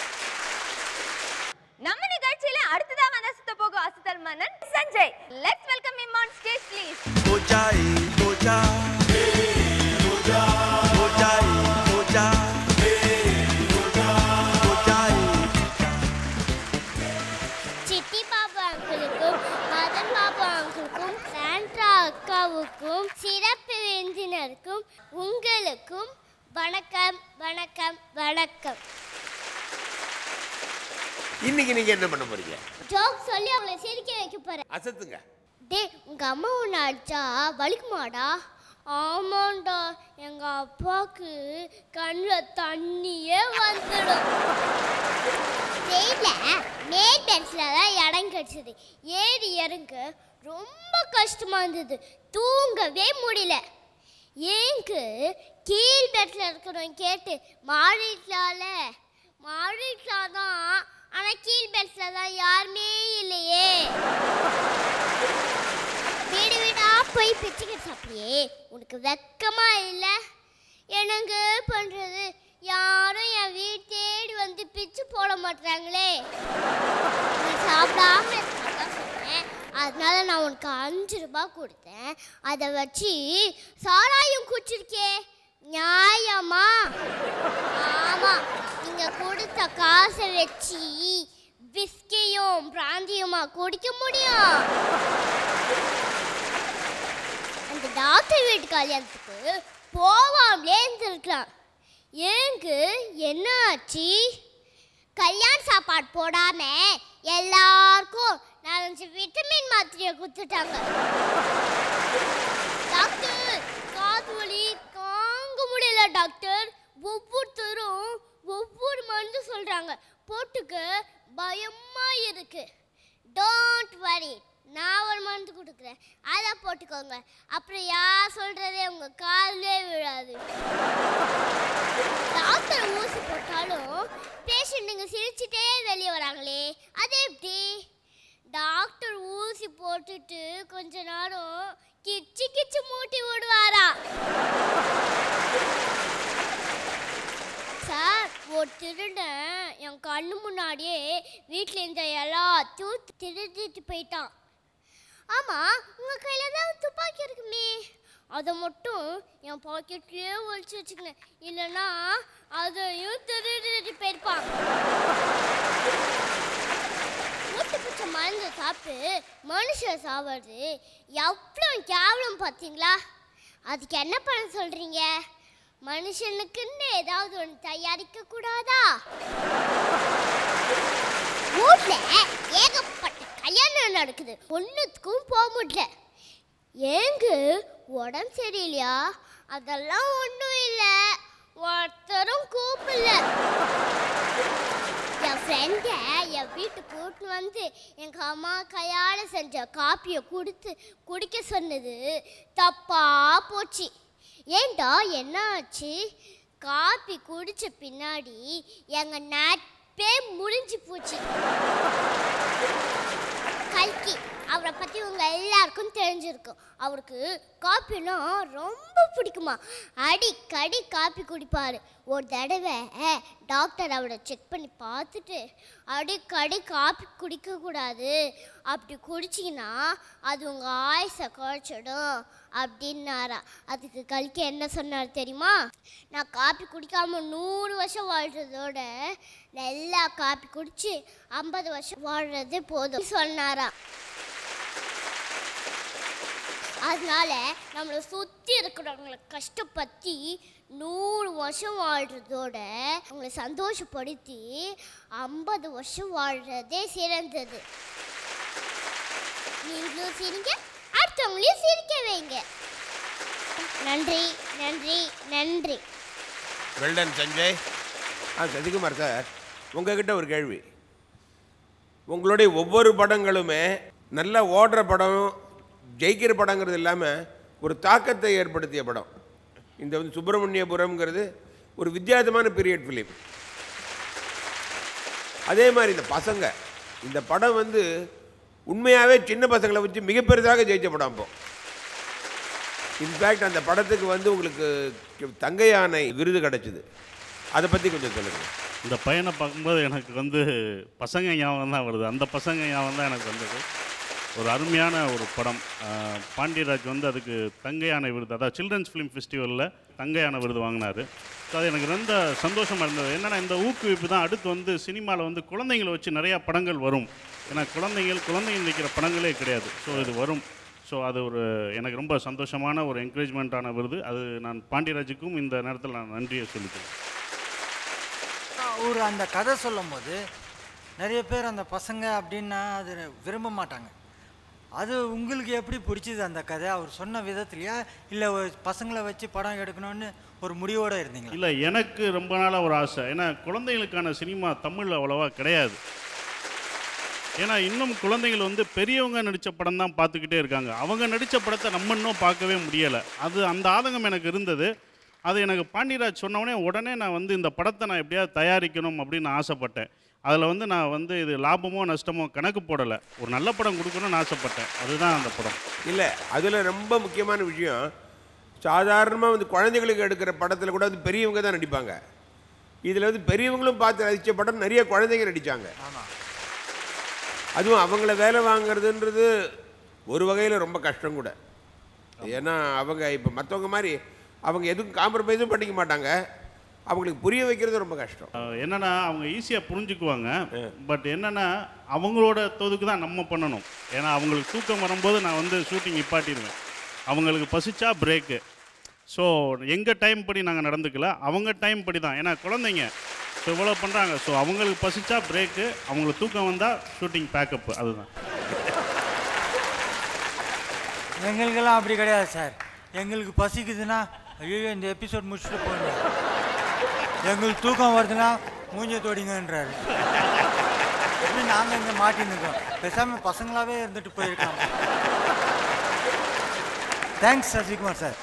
நம்ம நிகழ்ச்சியில அடுத்ததா வந்து சுத்த போகும் அசுத்தல் மன்னன் Sanjay let's welcome him on stage please Ojai, Oja. Oja. Ojai, Oja. Ojai. Chitti Babu அங்கிளுக்கும் மதன் பாபு அங்கிளுக்கும் சாண்ட்ரா அக்காவுக்கும் சிறப்பு விருந்தினருக்கும் உங்களுக்கும் வணக்கம் வணக்கம் வணக்கம் இன்னைக்கு நீங்கள் என்ன பண்ண போகிறீங்க ஜோக் சொல்லி அவங்களை சிரிக்க வைக்க போறேன் அசத்துங்க டேய் உங்க அம்மா உன்னை அடிச்சா வலிக்குமாடா ஆமாண்டா எங்க அப்பாவுக்கு கண்ணில் தண்ணியே வந்துடும் தெரியல மேல் பென்சில தான் இடம் கிடச்சிது ஏறி இறங்க ரொம்ப கஷ்டமா இருந்தது தூங்கவே முடியல ஏங்கு கீழ் பெட்ல இருக்கிறவன் கேட்டு மாறிக்கலால மாறிக்கலாம் தான் ஆனால் கீழ் பெட்ல தான் யாருமே இல்லையே வீடு வீடா போய் போய் பிச்சுக்கிட்டு சாப்பிடியே உனக்கு வெக்கமா இல்லை என்னங்க பண்றது யாரும் என் வீடு தேடி வந்து பிச்சு போட மாட்டாங்களே நீ சாப்பிடாம இருக்கதான் சொன்னேன் அதனால நான் உனக்கு அஞ்சு ரூபாய் கொடுத்தேன் அதை வச்சு சாராயம் குடிச்சிருக்கே நியாயமா ஆமா நீங்க கொடுத்த காசை வச்சு பிஸ்கையும் பிராந்தியுமா குடிக்க முடியும் அந்த டாக்டர் வீட்டு கல்யாணத்துக்கு போவாமலே இருந்திருக்கலாம் ஏங்க என்ன ஆச்சு கல்யாண சாப்பாடு போடாம எல்லாருக்கும் நாலஞ்சு விட்டமின் மாத்திரையை கொடுத்துட்டாங்க டாக்டர் காது வலி தாங்க முடியல டாக்டர் ஒவ்வொருத்தரும் ஒவ்வொரு மருந்து சொல்றாங்க போட்டுக்க பயமா இருக்கு டோன்ட் வரி நான் ஒரு மருந்து கொடுக்குறேன் அதை போட்டுக்கோங்க அப்புறம் யார் சொல்றதே உங்க காதுலே விழாது டாக்டர் ஊசி போட்டாலும் பேஷண்ட்டுங்க சிரிச்சுட்டே வெளியே வராங்களே அது எப்படி டாக்டர் ஊசி போட்டுட்டு கொஞ்ச நேரம் கிச்சு கிச்சு மூட்டி விடுவாரா சார் ஒரு திருடன் என் கண்ணு முன்னாடியே வீட்டில் இருந்த எல்லாத்தையும் திருடிட்டு போயிட்டான் ஆமா உங்க கையில தான் துப்பாக்கி இருக்குமே அதை மட்டும் என் பாக்கெட்லயே ஒழிச்சு வச்சுக்கினேன் இல்லைன்னா அதையும் திருடிட்டு போயிருப்பான் மூட்டு பிடிச்ச மருந்து சாப்பிட்டு மனுஷன் சாவது எவ்வளோ கேவலம் பார்த்தீங்களா அதுக்கு என்ன பண்ண சொல்றீங்க மனுஷனுக்குன்னு ஏதாவது ஒன்று தயாரிக்க கூடாதா ஊர்ல ஏகப்பட்ட கல்யாணம் நடக்குது ஒன்றுத்துக்கும் போக முடியல ஏங்க உடம்பு சரியில்லையா அதெல்லாம் ஒன்றும் இல்லை ஒருத்தரும் கூப்பிடல என் ஃப்ரெண்டை என் வீட்டுக்கு கூட்டு வந்து எங்கள் அம்மா கையால் செஞ்ச காப்பியை கொடுத்து குடிக்க சொன்னது தப்பா போச்சு ஏண்டா என்ன ஆச்சு காப்பி குடிச்ச பின்னாடி எங்கள் நட்பே முடிஞ்சு போச்சு கல்கி அவரை பற்றி உங்க எல்லாருக்கும் தெரிஞ்சிருக்கும் அவருக்கு காப்பினா ரொம்ப பிடிக்குமா அடிக்கடி காப்பி குடிப்பார் ஒரு தடவை டாக்டர் அவரை செக் பண்ணி பார்த்துட்டு அடிக்கடி காப்பி குடிக்கக்கூடாது அப்படி குடிச்சிங்கன்னா அது உங்கள் ஆயுசை குறைச்சிடும் அப்படின்னாரா அதுக்கு கல்கி என்ன சொன்னார் தெரியுமா நான் காப்பி குடிக்காம நூறு வருஷம் வாழ்றதோட நல்லா காப்பி குடிச்சு ஐம்பது வருஷம் வாழ்றது போதும் சொன்னாரா அதனால நம்மளை சுற்றி இருக்கிறவங்களை கஷ்டப்படுத்தி நூறு வருஷம் வாழ்றதோட அவங்களை சந்தோஷப்படுத்தி ஐம்பது வருஷம் வாழ்றதே சிறந்தது நீங்களும் சிரிங்க அடுத்தவங்களையும் சிரிக்க வைங்க நன்றி நன்றி நன்றி வெல்டன் சஞ்சய் ஆ சசிகுமார் சார் உங்ககிட்ட ஒரு கேள்வி உங்களுடைய ஒவ்வொரு படங்களுமே நல்லா ஓடுற படம் ஜெயிக்கிற படங்கிறது இல்லாமல் ஒரு தாக்கத்தை ஏற்படுத்திய படம் இந்த வந்து சுப்பிரமணியபுரம்ங்கிறது ஒரு வித்தியாசமான பீரியட் ஃபிலிம் அதே மாதிரி இந்த பசங்க இந்த படம் வந்து உண்மையாகவே சின்ன பசங்களை வச்சு மிக பெரிதாக ஜெயிச்ச படம் இப்போ இன்ஃபேக்ட் அந்த படத்துக்கு வந்து உங்களுக்கு தங்க யானை விருது கிடச்சிது அதை பற்றி கொஞ்சம் சொல்லுங்கள் இந்த பையனை பார்க்கும்போது எனக்கு வந்து பசங்க ஞாபகம் தான் வருது அந்த பசங்க ஞாபகம் தான் எனக்கு வந்தது ஒரு அருமையான ஒரு படம் ஆஹ் பாண்டியராஜ் வந்து அதுக்கு தங்க யானை விருது அதாவது சில்ட்ரன்ஸ் ஃபிலிம் ஃபெஸ்டிவலில் தங்க யானை விருது வாங்கினார் ஸோ அது எனக்கு ரொம்ப சந்தோஷமாக இருந்தது என்னென்னா இந்த ஊக்குவிப்பு தான் அடுத்து வந்து சினிமாவில் வந்து குழந்தைங்களை வச்சு நிறையா படங்கள் வரும் ஏன்னா குழந்தைகள் குழந்தைங்க நிற்கிற படங்களே கிடையாது ஸோ இது வரும் ஸோ அது ஒரு எனக்கு ரொம்ப சந்தோஷமான ஒரு என்கரேஜ்மெண்ட்டான விருது அது நான் பாண்டியராஜுக்கும் இந்த நேரத்தில் நான் நன்றியை சொல்லிக்கிறேன் அவர் அந்த கதை சொல்லும்போது நிறைய பேர் அந்த பசங்க அப்படின்னா அது விரும்ப மாட்டாங்க அது உங்களுக்கு எப்படி பிடிச்சது அந்த கதை அவர் சொன்ன விதத்துலையா இல்லை ஒரு பசங்களை வச்சு படம் எடுக்கணும்னு ஒரு முடிவோடு இருந்தீங்களா இல்லை எனக்கு ரொம்ப நாளாக ஒரு ஆசை ஏன்னா குழந்தைகளுக்கான சினிமா தமிழ் அவ்வளோவா கிடையாது ஏன்னா இன்னும் குழந்தைகள் வந்து பெரியவங்க நடித்த படம் தான் பார்த்துக்கிட்டே இருக்காங்க அவங்க நடித்த படத்தை நம்ம இன்னும் பார்க்கவே முடியலை அது அந்த ஆதங்கம் எனக்கு இருந்தது அது எனக்கு பாண்டியராஜ் சொன்னவொடனே உடனே நான் வந்து இந்த படத்தை நான் எப்படியாவது தயாரிக்கணும் அப்படின்னு ஆசைப்பட்டேன் அதில் வந்து நான் வந்து இது லாபமோ நஷ்டமோ கணக்கு போடலை ஒரு நல்ல படம் கொடுக்கணும்னு ஆசைப்பட்டேன் அதுதான் அந்த படம் இல்லை அதில் ரொம்ப முக்கியமான விஷயம் சாதாரணமாக வந்து குழந்தைகளுக்கு எடுக்கிற படத்தில் கூட வந்து பெரியவங்க தான் நடிப்பாங்க இதில் வந்து பெரியவங்களும் பார்த்து ரசித்த படம் நிறைய குழந்தைங்க நடித்தாங்க அதுவும் அவங்கள வேலை வாங்குறதுன்றது ஒரு வகையில் ரொம்ப கஷ்டம் கூட ஏன்னா அவங்க இப்போ மற்றவங்க மாதிரி அவங்க எதுவும் காம்ப்ரமைஸும் பண்ணிக்க மாட்டாங்க அவங்களுக்கு புரிய வைக்கிறது ரொம்ப கஷ்டம் அஹ் என்னன்னா அவங்க ஈஸியாக புரிஞ்சுக்குவாங்க பட் என்னன்னா அவங்களோட தோதுக்கு தான் நம்ம பண்ணணும் ஏன்னா அவங்களுக்கு தூக்கம் வரும்போது நான் வந்து ஷூட்டிங் நிப்பாட்டிடுவேன் அவங்களுக்கு பசிச்சா பிரேக்கு ஸோ எங்கள் டைம் படி நாங்கள் நடந்துக்கல அவங்க டைம் படி தான் ஏன்னா குழந்தைங்க ஸோ இவ்வளோ பண்ணுறாங்க ஸோ அவங்களுக்கு பசிச்சா பிரேக்கு அவங்களுக்கு தூக்கம் வந்தால் ஷூட்டிங் பேக்கப் அதுதான் எங்களுக்கெல்லாம் அப்படி கிடையாது சார் எங்களுக்கு பசிக்குதுன்னா ஐயோ இந்த எபிசோட் முடிச்சுட்டு போங்க எங்களுக்கு தூக்கம் வருதுன்னா மூஞ்ச தொடிங்கன்றாரு இப்படி நாங்கள் இங்கே மாட்டின்னு இருக்கோம் பேசாமல் பசங்களாவே இருந்துட்டு போயிருக்கோம் தேங்க்ஸ் சசிகுமார் சார்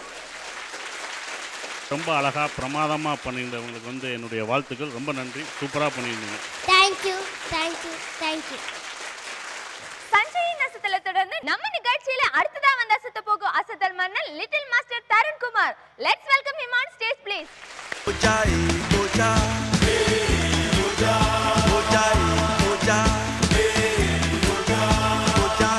ரொம்ப அழகாக பிரமாதமாக பண்ணியிருந்தவங்களுக்கு வந்து என்னுடைய வாழ்த்துக்கள் ரொம்ப நன்றி சூப்பராக பண்ணியிருந்தீங்க தேங்க்யூ தேங்க்யூ தேங்க்யூ சஞ்சயின் அசத்தல தொடர்ந்து நம்ம நிகழ்ச்சியில அடுத்ததா வந்து அசத்த போகும் அசத்தல் மன்னன் little master Tarun Kumar let's welcome him on stage please Boja, boja, boja, boja, boja, boja.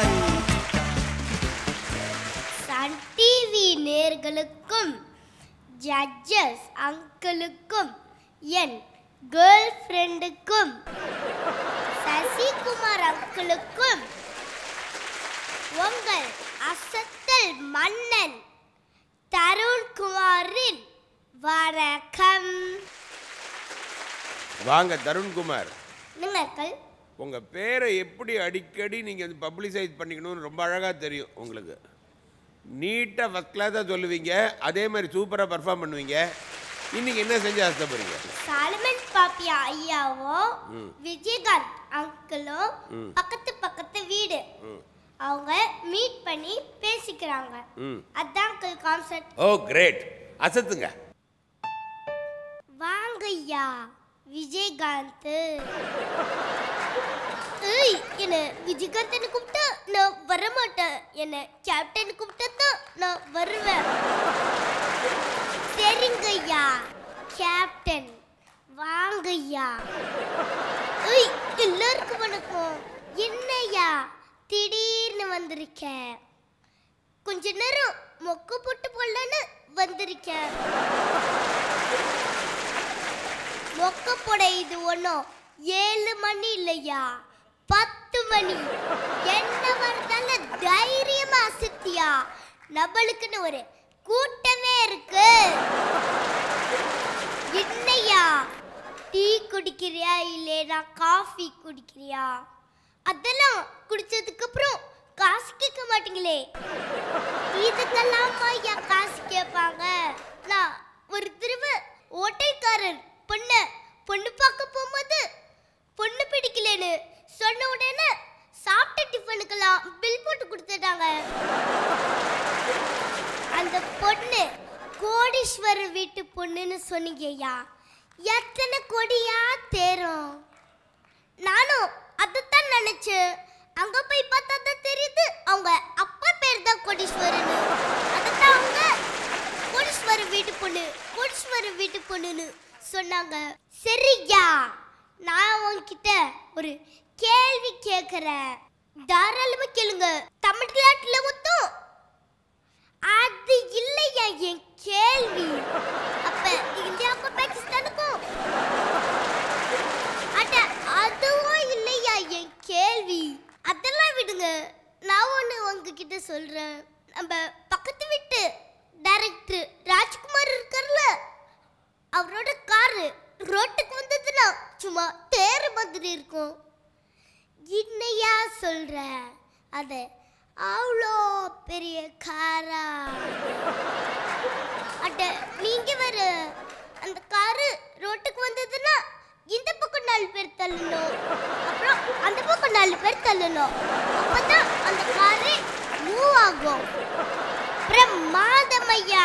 Sun TV நேர்களுக்கும் ஜட்ஜஸ் அங்கிளுக்கும் என் கேர்ள் ஃப்ரெண்டுக்கும் சசிகுமார் அங்கிளுக்கும் உங்கள் அசத்தல் மன்னன் தருண்குமாரின் வணக்கம் வாங்க தருண்குமார் நீங்கள் உங்கள் பேரை எப்படி அடிக்கடி நீங்கள் வந்து பப்ளிசைஸ் பண்ணிக்கணும்னு ரொம்ப அழகாக தெரியும் உங்களுக்கு நீட்டாக ஃபஸ்ட் கிளாஸாக சொல்லுவீங்க அதே மாதிரி சூப்பராக பர்ஃபார்ம் பண்ணுவீங்க இன்னைக்கு என்ன செஞ்சு ஆசைப்படுறீங்க சாலமன் பாப்பியா ஐயாவும் விஜயகாந்த் அங்கிளும் பக்கத்து பக்கத்து வீடு அவங்க மீட் பண்ணி பேசிக்கிறாங்க ம் அதான் அங்கிள் கான்செப்ட் ஓ கிரேட் அசத்துங்க வாங்க ஐயா விஜயகாந்த் ஏய் என்ன விஜயகாந்தனை கூப்பிட்டா நான் வரமாட்டேன் என்ன கேப்டன் கூப்பிட்டா தான் நான் வருவேன் சரிங்க ஐயா கேப்டன் வாங்க ஐயா ஏய் எல்லாருக்கும் வணக்கம் என்னய்யா திடீர்னு வந்திருக்க கொஞ்ச நேரம் மொக்க போட்டு போடலான்னு வந்திருக்கேன் மொக்க போட இது ஒன்றும் ஏழு மணி இல்லையா பத்து மணி என்ன வரதால தைரியமா அசத்தியா நம்மளுக்குன்னு ஒரு கூட்டமே இருக்கு என்னையா டீ குடிக்கிறியா இல்லைனா காஃபி குடிக்கிறியா அதெல்லாம் குடிச்சதுக்கு அப்புறம் காசு கேட்க மாட்டீங்களே இதுக்கெல்லாம் ஐயா காசு கேட்பாங்க நான் ஒரு திரும்ப ஓட்டைக்காரர் பொண்ணு பொண்ணு பார்க்க போகும்போது பொண்ணு பிடிக்கலன்னு சொன்ன உடனே சாப்பிட்ட டிஃபனுக்கெல்லாம் பில் போட்டு கொடுத்துட்டாங்க அந்த பொண்ணு கோடீஸ்வரர் வீட்டு பொண்ணுன்னு சொன்னீங்க ஐயா எத்தனை கொடியா தேரும் நானும் அதைத்தான் நினைச்சேன் அங்க போய் பார்த்தா தான் தெரியுது அவங்க அப்பா பேர் தான் கோடீஸ்வரன் அதைத்தான் அவங்க கோடீஸ்வரர் வீட்டு பொண்ணு கோடீஸ்வரர் வீட்டு பொண்ணுன்னு சொன்னாங்க சரியா நான் உன்கிட்ட ஒரு கேள்வி கேட்குறேன் தாராளமா கேளுங்க தமிழ்நாட்டுல மொத்தம் அது இல்லையா என் கேள்வி அப்ப இந்தியாவுக்கும் பாகிஸ்தானுக்கும் அட அதுவும் இல்லையா என் கேள்வி அதெல்லாம் விடுங்க நான் ஒன்று உங்ககிட்ட சொல்றேன் நம்ம பக்கத்து வீட்டு டைரக்டர் ராஜ்குமார் இருக்கார்ல அவரோட காரு ரோட்டுக்கு வந்ததுன்னா சும்மா தேர் மாதிரி இருக்கும் என்னையா சொல்ற அது அவ்வளோ பெரிய காரா அட நீங்க வேற அந்த காரு ரோட்டுக்கு வந்ததுன்னா இந்த பக்கம் நாலு பேர் தள்ளணும் அப்புறம் அந்த பக்கம் நாலு பேர் தள்ளணும் அப்பதான் அந்த காரு மூவ் ஆகும் பிரமாதம் ஐயா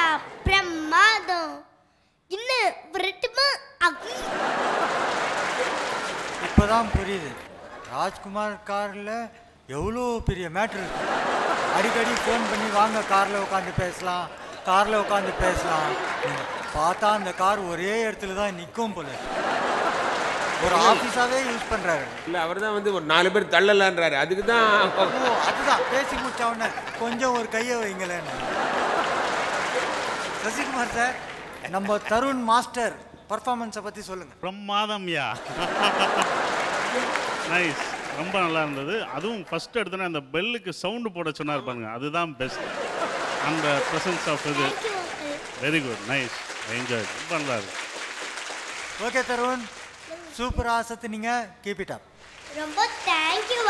பிரமாதம் இன்னும் விரட்டுமா அக் இப்போதான் புரியுது ராஜ்குமார் காரில் எவ்வளோ பெரிய மேட்ரு இருக்கு அடிக்கடி ஃபோன் பண்ணி வாங்க காரில் உட்காந்து பேசலாம் காரில் உட்காந்து பேசலாம் பார்த்தா அந்த கார் ஒரே இடத்துல தான் நிற்கும் போல ஒரு ஆஃபீஸாகவே யூஸ் பண்ணுறாரு இல்லை அவர் தான் வந்து ஒரு நாலு பேர் தள்ளலான்றாரு அதுக்கு தான் ஓ அதுதான் பேசி முடிச்ச உடனே கொஞ்சம் ஒரு கையை வைங்களேன்னு சசிகுமார் சார் நம்ம தருண் மாஸ்டர் பர்ஃபார்மன்ஸை பற்றி சொல்லுங்கள் பிரமாதம்யா நைஸ் ரொம்ப நல்லா இருந்தது அதுவும் ஃபர்ஸ்ட் எடுத்தோன்னே அந்த பெல்லுக்கு சவுண்டு போட சொன்னார் பாருங்க அதுதான் பெஸ்ட் அந்த ப்ரெசன்ஸ் ஆஃப் இது thank you uncle very good nice enjoy ரொம்ப நல்லா இருக்கு ஓகே தருண் சூப்பராக சத்துனீங்க கீப் இட் அப் ரொம்ப தேங்க்யூ